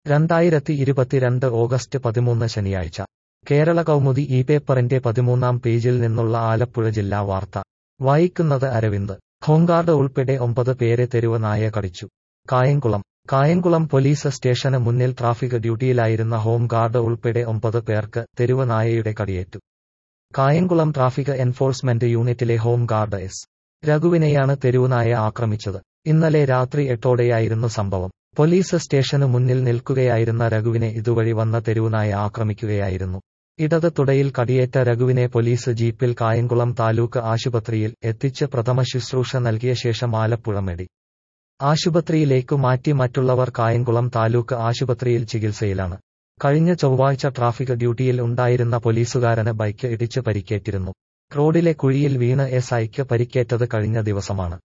രണ്ടായിരത്തി ഇരുപത്തിരണ്ട് ഓഗസ്റ്റ് പതിമൂന്ന് ശനിയാഴ്ച കേരള കൗമുദി ഈ പേപ്പറിന്റെ പതിമൂന്നാം പേജിൽ നിന്നുള്ള ആലപ്പുഴ ജില്ലാ വാർത്ത വായിക്കുന്നത് അരവിന്ദ് ഹോംഗാർഡ് ഉൾപ്പെടെ ഒമ്പത് പേരെ തെരുവ് നായ കടിച്ചു കായംകുളം കായംകുളം പോലീസ് സ്റ്റേഷന് മുന്നിൽ ട്രാഫിക് ഡ്യൂട്ടിയിലായിരുന്ന ഹോം ഗാർഡ് ഉൾപ്പെടെ ഒമ്പത് പേർക്ക് തെരുവ് നായയുടെ കടിയേറ്റു കായംകുളം ട്രാഫിക് എൻഫോഴ്സ്മെന്റ് യൂണിറ്റിലെ ഹോം ഗാർഡ് എസ് രഘുവിനെയാണ് തെരുവുനായ ആക്രമിച്ചത് ഇന്നലെ രാത്രി എട്ടോടെയായിരുന്നു സംഭവം പോലീസ് സ്റ്റേഷന് മുന്നിൽ നിൽക്കുകയായിരുന്ന രഘുവിനെ ഇതുവഴി വന്ന തെരുവുനായ ആക്രമിക്കുകയായിരുന്നു ഇടത് തുടയിൽ കടിയേറ്റ രഘുവിനെ പോലീസ് ജീപ്പിൽ കായംകുളം താലൂക്ക് ആശുപത്രിയിൽ എത്തിച്ച് പ്രഥമ ശുശ്രൂഷ നൽകിയ ശേഷം ആലപ്പുഴ മെഡി ആശുപത്രിയിലേക്കു മാറ്റി മറ്റുള്ളവർ കായംകുളം താലൂക്ക് ആശുപത്രിയിൽ ചികിത്സയിലാണ് കഴിഞ്ഞ ചൊവ്വാഴ്ച ട്രാഫിക് ഡ്യൂട്ടിയിൽ ഉണ്ടായിരുന്ന പോലീസുകാരന് ബൈക്ക് ഇടിച്ച് പരിക്കേറ്റിരുന്നു റോഡിലെ കുഴിയിൽ വീണ് എസ് ഐക്ക് പരിക്കേറ്റത് കഴിഞ്ഞ ദിവസമാണ്